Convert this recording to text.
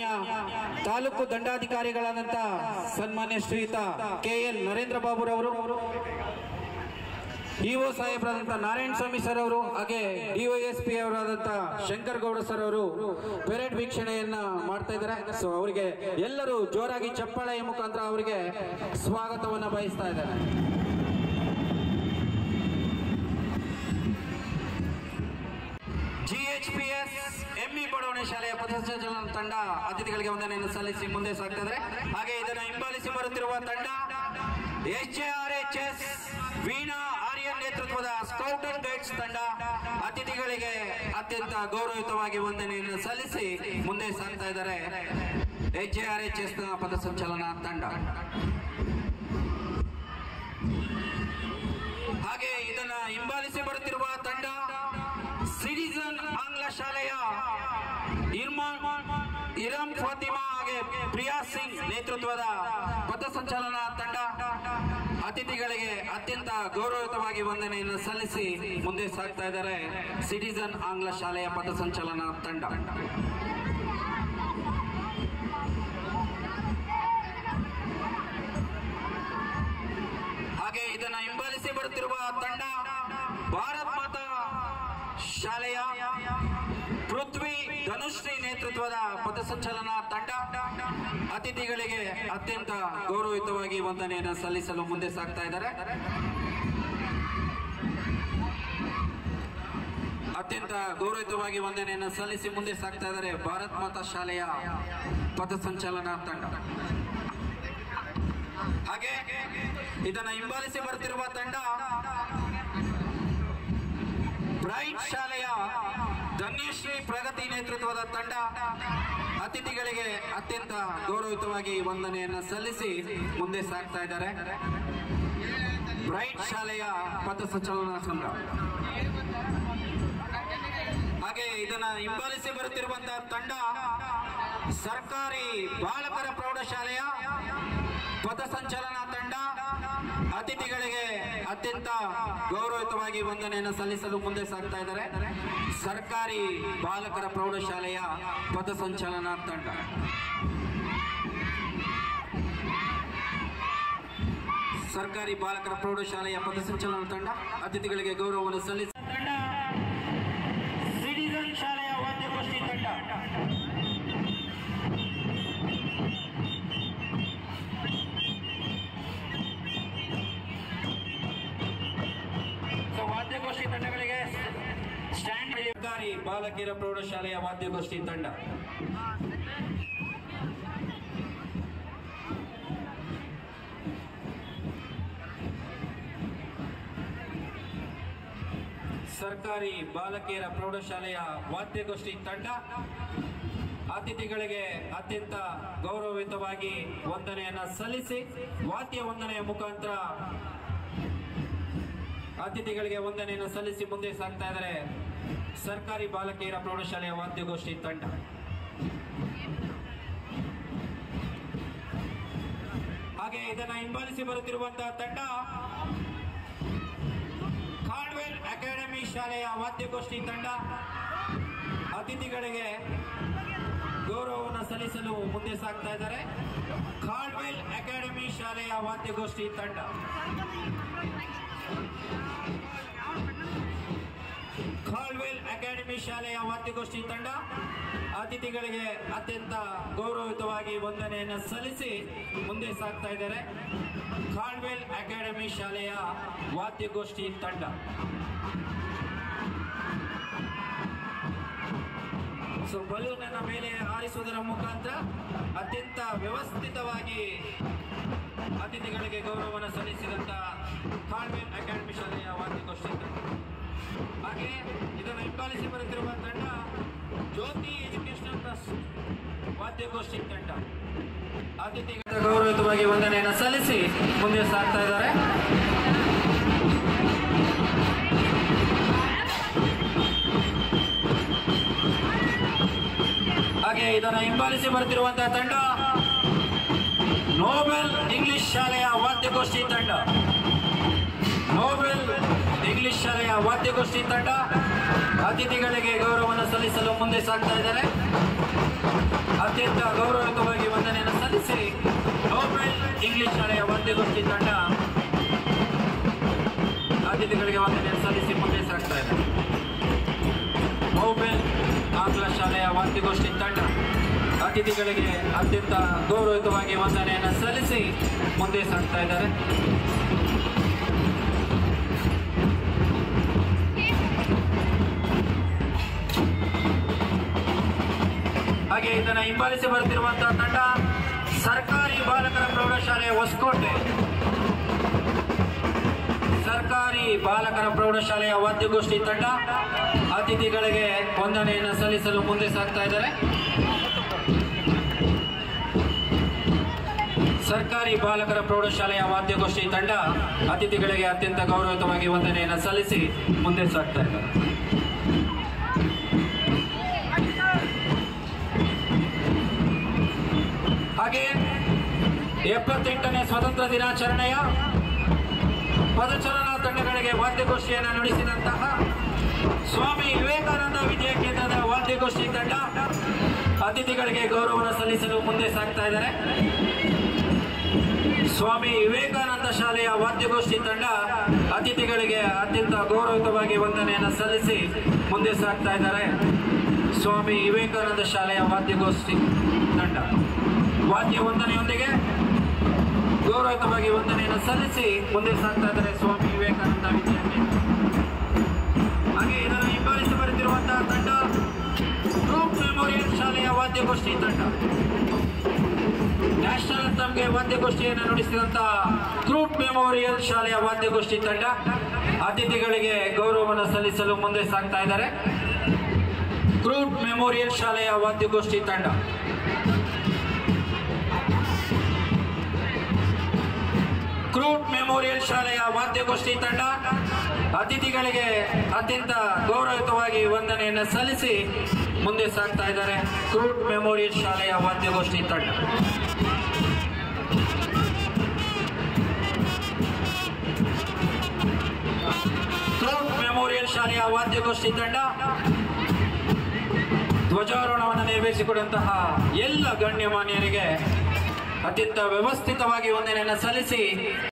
ಮಾನ್ಯ ತಾಲೂಕು ದಂಡಾಧಿಕಾರಿಗಳಾದಂತ ಸನ್ಮಾನ್ಯ ಶ್ರೀಯುತ ಕೆ ಎಲ್ ನರೇಂದ್ರ ಬಾಬುರವರು ಇಒ ಸಾಹೇಬರಾದಂತ ನಾರಾಯಣ ಸ್ವಾಮಿ ಸರ್ ಅವರು ಹಾಗೆ ಡಿವೈಎಸ್ಪಿ ಅವರಾದಂತ ಶಂಕರ್ ಗೌಡ ಸರ್ ಅವರು ಪೆರೇಡ್ ವೀಕ್ಷಣೆಯನ್ನ ಮಾಡ್ತಾ ಇದ್ದಾರೆ ಸೊ ಅವರಿಗೆ ಎಲ್ಲರೂ ಜೋರಾಗಿ ಚಪ್ಪಾಳೆಯ ಮುಖಾಂತರ ಅವರಿಗೆ ಸ್ವಾಗತವನ್ನ ಬಯಸ್ತಾ ಇದ್ದಾರೆ ಜಿಎಚ್ಪಿಎಸ್ ಎಂಇ ಬಡಾವಣೆ ಶಾಲೆಯ ಪಥಸಂಚಲನ ತಂಡ ಅತಿಥಿಗಳಿಗೆ ವಂದನೆಯನ್ನು ಸಲ್ಲಿಸಿ ಮುಂದೆ ಸಾಗ್ತಾ ಇದ್ದಾರೆ ಹಾಗೆ ಇದನ್ನು ಹಿಂಬಾಲಿಸಿ ಬರುತ್ತಿರುವ ತಂಡ H R H S Veena Aryan ನೇತೃತ್ವದ ಸ್ಕೌಟ್ ಅಂಡ್ ಗೈಡ್ಸ್ ತಂಡ ಅತಿಥಿಗಳಿಗೆ ಅತ್ಯಂತ ಗೌರವಯುತವಾಗಿ ವಂದನೆಯನ್ನು ಸಲ್ಲಿಸಿ ಮುಂದೆ ಸಾಗ್ತಾ ಇದ್ದಾರೆ ಎಚ್ ಆರ್ ಎಚ್ ಎಸ್ ನ ಪಥಸಂಚಲನ ತಂಡ ಹಾಗೆ ಇದನ್ನ ಹಿಂಬಾಲಿಸಿ ಬರುತ್ತಿರುವ ತಂಡ ಸಿಟಿಸನ್ ಆಂಗ್ಲ ಶಾಲೆಯ ಇರ್ಮಾನ್ ಇರಂ ಫಾತಿಮಾ ಹಾಗೆ ಪ್ರಿಯಾ ಸಿಂಗ್ ನೇತೃತ್ವದ ಪಥಸಂಚಲನ ತಂಡ ಅತಿಥಿಗಳಿಗೆ ಅತ್ಯಂತ ಗೌರವಯುತವಾಗಿ ವಂದನೆಯನ್ನು ಸಲ್ಲಿಸಿ ಮುಂದೆ ಸಾಗ್ತಾ ಇದ್ದಾರೆ ಸಿಟಿಸನ್ ಆಂಗ್ಲ ಶಾಲೆಯ ಪಥಸಂಚಲನ ತಂಡ ಹಾಗೆ ಇದನ್ನ ಹಿಂಬಾಲಿಸಿ ಬರುತ್ತಿರುವ ತಂಡ ಭಾರತ್ ಮಾತಾ ಶಾಲೆಯ ಪೃಥ್ವಿ ಧನುಶ್ರೀ ನೇತೃತ್ವದ ಪಥಸಂಚಲನ ತಂಡ ಅತಿಥಿಗಳಿಗೆ ಅತ್ಯಂತ ಗೌರವಯುತವಾಗಿ ವಂದನೆಯನ್ನು ಸಲ್ಲಿಸಲು ಮುಂದೆ ಸಾಗ್ತಾ ಇದ್ದಾರೆ ಅತ್ಯಂತ ಗೌರವಯುತವಾಗಿ ವಂದನೆಯನ್ನು ಸಲ್ಲಿಸಿ ಮುಂದೆ ಸಾಗ್ತಾ ಇದ್ದಾರೆ ಭಾರತ್ ಮಾತಾ ಶಾಲೆಯ ಪಥಸಂಚಲನ ತಂಡ ಹಾಗೆ ಇದನ್ನ ಹಿಂಬಾಲಿಸಿ ಬರ್ತಿರುವ ತಂಡ ಬ್ರೈಟ್ ಶಾಲೆಯ ಧನ್ಯಶ್ರೀ ಪ್ರಗತಿ ನೇತೃತ್ವದ ತಂಡ ಅತಿಥಿಗಳಿಗೆ ಅತ್ಯಂತ ಗೌರವಯುತವಾಗಿ ವಂದನೆಯನ್ನು ಸಲ್ಲಿಸಿ ಮುಂದೆ ಸಾಗ್ತಾ ಇದ್ದಾರೆ ಬ್ರೈಟ್ ಶಾಲೆಯ ಪಥಸಂಚಲನ ತಂಡ ಹಾಗೆ ಇದನ್ನ ಹಿಂಬಾಲಿಸಿ ಬರುತ್ತಿರುವಂತಹ ತಂಡ ಸರ್ಕಾರಿ ಬಾಲಕರ ಪ್ರೌಢಶಾಲೆಯ ಪಥಸಂಚಲನ ತಂಡ ಅತಿಥಿಗಳಿಗೆ ಅತ್ಯಂತ ಗೌರವಯುತವಾಗಿ ವಂದನೆಯನ್ನು ಸಲ್ಲಿಸಲು ಮುಂದೆ ಸಾಗ್ತಾ ಇದ್ದಾರೆ ಸರ್ಕಾರಿ ಬಾಲಕರ ಪ್ರೌಢಶಾಲೆಯ ಪಥಸಂಚಲನ ತಂಡ ಸರ್ಕಾರಿ ಬಾಲಕರ ಪ್ರೌಢಶಾಲೆಯ ಪಥಸಂಚಲನ ತಂಡ ಅತಿಥಿಗಳಿಗೆ ಗೌರವವನ್ನು ಸಲ್ಲಿಸ ತಂಡ ಸಿಟಿಸನ್ ಶಾಲೆಯ ವಾದ್ಯಗೋಷ್ಠಿ ತಂಡ ಸೊ ವಾದ್ಯಗೋಷ್ಠಿ ತಂಡಗಳಿಗೆ ಸ್ಟ್ಯಾಂಡ್ ಸರ್ಕಾರಿ ಬಾಲಕಿಯರ ಪ್ರೌಢಶಾಲೆಯ ವಾದ್ಯಗೋಷ್ಠಿ ತಂಡ ಸರ್ಕಾರಿ ಬಾಲಕಿಯರ ಪ್ರೌಢಶಾಲೆಯ ವಾದ್ಯಗೋಷ್ಠಿ ತಂಡ ಅತಿಥಿಗಳಿಗೆ ಅತ್ಯಂತ ಗೌರವಯುತವಾಗಿ ವಂದನೆಯನ್ನ ಸಲ್ಲಿಸಿ ವಾದ್ಯ ವಂದನೆಯ ಮುಖಾಂತರ ಅತಿಥಿಗಳಿಗೆ ವಂದನೆಯನ್ನು ಸಲ್ಲಿಸಿ ಮುಂದೆ ಸಾಗ್ತಾ ಇದ್ದಾರೆ ಸರ್ಕಾರಿ ಬಾಲಕಿಯರ ಪ್ರೌಢಶಾಲೆಯ ವಾದ್ಯಗೋಷ್ಠಿ ತಂಡ ಹಾಗೆ ಇದನ್ನ ಹಿಂಬಾಲಿಸಿ ಬರುತ್ತಿರುವಂತಹ ತಂಡ ಕಾರ್ಡ್ವೆಲ್ ಅಕಾಡೆಮಿ ಶಾಲೆಯ ವಾದ್ಯಗೋಷ್ಠಿ ತಂಡ ಅತಿಥಿಗಳಿಗೆ ಗೌರವವನ್ನು ಸಲ್ಲಿಸಲು ಮುಂದೆ ಸಾಗ್ತಾ ಇದ್ದಾರೆ ಕಾರ್ಡ್ವೆಲ್ ಅಕಾಡೆಮಿ ಶಾಲೆಯ ವಾದ್ಯಗೋಷ್ಠಿ ತಂಡ ಕಾರ್ಡ್ವೆಲ್ ಅಕಾಡೆಮಿ ಶಾಲೆಯ ವಾದ್ಯಗೋಷ್ಠಿ ತಂಡ ಅತಿಥಿಗಳಿಗೆ ಅತ್ಯಂತ ಗೌರವಯುತವಾಗಿ ವಂದನೆಯನ್ನು ಸಲ್ಲಿಸಿ ಮುಂದೆ ಸಾಗ್ತಾ ಇದ್ದಾರೆ ಕಾರ್ಡ್ವೆಲ್ ಅಕಾಡೆಮಿ ಶಾಲೆಯ ವಾದ್ಯಗೋಷ್ಠಿ ತಂಡ ಸೊ ಬಲೂನ್ ಅನ್ನ ಮೇಲೆ ಹಾರಿಸುವುದರ ಮುಖಾಂತರ ಅತ್ಯಂತ ವ್ಯವಸ್ಥಿತವಾಗಿ ಅತಿಥಿಗಳಿಗೆ ಗೌರವವನ್ನು ಸಲ್ಲಿಸಿದಂತ ಕಾರ್ಡ್ವೆಲ್ ಅಕಾಡೆಮಿ ಶಾಲೆಯ ವಾದ್ಯಗೋಷ್ಠಿ ತಂಡ ಹಾಗೆ ಇದನ್ನು ಹಿಂಬಾಲಿಸಿ ಬರುತ್ತಿರುವ ತಂಡ ಜ್ಯೋತಿ ಎಜುಕೇಶನಲ್ ಟ್ರಸ್ಟ್ ವಾದ್ಯಗೋಷ್ಠಿ ತಂಡ ಅತಿಥಿಗಳ ಗೌರವಯುತವಾಗಿ ವಂದನೆಯನ್ನು ಸಲ್ಲಿಸಿ ಮುಂದೆ ಸಾಗ್ತಾ ಇದ್ದಾರೆ ಹಾಗೆ ಇದನ್ನು ಹಿಂಬಾಲಿಸಿ ಬರ್ತಿರುವಂತಹ ತಂಡ ನೋಬೆಲ್ ಇಂಗ್ಲಿಷ್ ಶಾಲೆಯ ವಾದ್ಯಗೋಷ್ಠಿ ತಂಡ ನೋಬೆಲ್ ಇಂಗ್ಲಿಷ್ ಶಾಲೆಯ ವಾದ್ಯಗೋಷ್ಠಿ ತಂಡ ಅತಿಥಿಗಳಿಗೆ ಗೌರವವನ್ನು ಸಲ್ಲಿಸಲು ಮುಂದೆ ಸಾಗ್ತಾ ಇದ್ದಾರೆ ಅತ್ಯಂತ ಗೌರವಯುತವಾಗಿ ವಂದನೆಯನ್ನು ಸಲ್ಲಿಸಿ ನೋಬೆಲ್ ಇಂಗ್ಲಿಷ್ ಶಾಲೆಯ ವಾದ್ಯಗೋಷ್ಠಿ ತಂಡ ಅತಿಥಿಗಳಿಗೆ ವಂದನೆಯನ್ನು ಸಲ್ಲಿಸಿ ಮುಂದೆ ಸಾಗ್ತಾ ಇದೆ ನೋಬೆಲ್ ಆಂಗ್ಲ ಶಾಲೆಯ ವಾದ್ಯಗೋಷ್ಠಿ ತಂಡ ಅತಿಥಿಗಳಿಗೆ ಅತ್ಯಂತ ಗೌರವಯುತವಾಗಿ ವಂದನೆಯನ್ನು ಸಲ್ಲಿಸಿ ಮುಂದೆ ಸಾಗ್ತಾ ಇದ್ದಾರೆ ಹಾಗೆ ಇದನ್ನ ಹಿಂಬಾಲಿಸಿ ಬರುತ್ತಿರುವಂತಹ ತಂಡ ಸರ್ಕಾರಿ ಬಾಲಕರ ಪ್ರೌಢಶಾಲೆಯ ಹೊಸಕೋಟೆ ಸರ್ಕಾರಿ ಬಾಲಕರ ಪ್ರೌಢಶಾಲೆಯ ವಾದ್ಯಗೋಷ್ಠಿ ತಂಡ ಅತಿಥಿಗಳಿಗೆ ವಂದನೆಯನ್ನು ಸಲ್ಲಿಸಲು ಮುಂದೆ ಸಾಗ್ತಾ ಇದ್ದಾರೆ ಸರ್ಕಾರಿ ಬಾಲಕರ ಪ್ರೌಢಶಾಲೆಯ ವಾದ್ಯಗೋಷ್ಠಿ ತಂಡ ಅತಿಥಿಗಳಿಗೆ ಅತ್ಯಂತ ಗೌರವಯುತವಾಗಿ ವಂದನೆಯನ್ನು ಸಲ್ಲಿಸಿ ಮುಂದೆ ಸಾಗ್ತಾ ಇದ್ದಾರೆ ಹಾಗೆ ಎಪ್ಪತ್ತೆಂಟನೇ ಸ್ವತಂತ್ರ ದಿನಾಚರಣೆಯ ಪದಚಲನ ತಂಡಗಳಿಗೆ ವಾದ್ಯಗೋಷ್ಠಿಯನ್ನು ನಡೆಸಿದಂತಹ ಸ್ವಾಮಿ ವಿವೇಕಾನಂದ ವಿದ್ಯಾಕೇಂದ್ರದ ವಾದ್ಯಗೋಷ್ಠಿ ತಂಡ ಅತಿಥಿಗಳಿಗೆ ಗೌರವವನ್ನು ಸಲ್ಲಿಸಲು ಮುಂದೆ ಸಾಗ್ತಾ ಇದ್ದಾರೆ ಸ್ವಾಮಿ ವಿವೇಕಾನಂದ ಶಾಲೆಯ ವಾದ್ಯಗೋಷ್ಠಿ ತಂಡ ಅತಿಥಿಗಳಿಗೆ ಅತ್ಯಂತ ಗೌರವಯುತವಾಗಿ ವಂದನೆಯನ್ನು ಸಲ್ಲಿಸಿ ಮುಂದೆ ಸಾಗ್ತಾ ಇದ್ದಾರೆ ಸ್ವಾಮಿ ವಿವೇಕಾನಂದ ಶಾಲೆಯ ವಾದ್ಯಗೋಷ್ಠಿ ತಂಡ ವಾದ್ಯ ವಂದನೆಯೊಂದಿಗೆ ಗೌರವಯುತವಾಗಿ ವಂದನೆಯನ್ನು ಸಲ್ಲಿಸಿ ಮುಂದೆ ಸಾಗ್ತಾ ಇದ್ದಾರೆ ಸ್ವಾಮಿ ವಿವೇಕಾನಂದ ವಿದ್ಯಾರ್ಥಿ ಹಾಗೆ ಇದನ್ನು ಹಿಂಬಾಲಿಸಿ ಬರುತ್ತಿರುವಂತಹ ತಂಡ ಗ್ರೂಪ್ ಮೆಮೋರಿಯಲ್ ಶಾಲೆಯ ವಾದ್ಯಗೋಷ್ಠಿ ತಂಡ ನ್ಯಾಷನಲ್ ಅಂತಮ್ಗೆ ವಾದ್ಯಗೋಷ್ಠಿಯನ್ನು ನುಡಿಸಿದಂತಹ ಗ್ರೂಪ್ ಮೆಮೋರಿಯಲ್ ಶಾಲೆಯ ವಾದ್ಯಗೋಷ್ಠಿ ತಂಡ ಅತಿಥಿಗಳಿಗೆ ಗೌರವವನ್ನು ಸಲ್ಲಿಸಲು ಮುಂದೆ ಸಾಗ್ತಾ ಇದ್ದಾರೆ ಗ್ರೂಪ್ ಮೆಮೋರಿಯಲ್ ಶಾಲೆಯ ವಾದ್ಯಗೋಷ್ಠಿ ತಂಡ ಕ್ರೂಟ್ ಮೆಮೋರಿಯಲ್ ಶಾಲೆಯ ವಾದ್ಯಗೋಷ್ಠಿ ತಂಡ ಅತಿಥಿಗಳಿಗೆ ಅತ್ಯಂತ ಗೌರವಯುತವಾಗಿ ವಂದನೆಯನ್ನು ಸಲ್ಲಿಸಿ ಮುಂದೆ ಸಾಗ್ತಾ ಇದ್ದಾರೆ ಕ್ರೂಟ್ ಮೆಮೋರಿಯಲ್ ಶಾಲೆಯ ವಾದ್ಯಗೋಷ್ಠಿ ತಂಡ ಕ್ರೂಟ್ ಮೆಮೋರಿಯಲ್ ಶಾಲೆಯ ವಾದ್ಯಗೋಷ್ಠಿ ತಂಡ ಧ್ವಜಾರೋಹಣವನ್ನು ನೆರವೇರಿಸಿಕೊಡುವಂತಹ ಎಲ್ಲ ಗಣ್ಯಮಾನ್ಯರಿಗೆ ಅತ್ಯಂತ ವ್ಯವಸ್ಥಿತವಾಗಿ ವಂದನೆಯನ್ನು ಸಲ್ಲಿಸಿ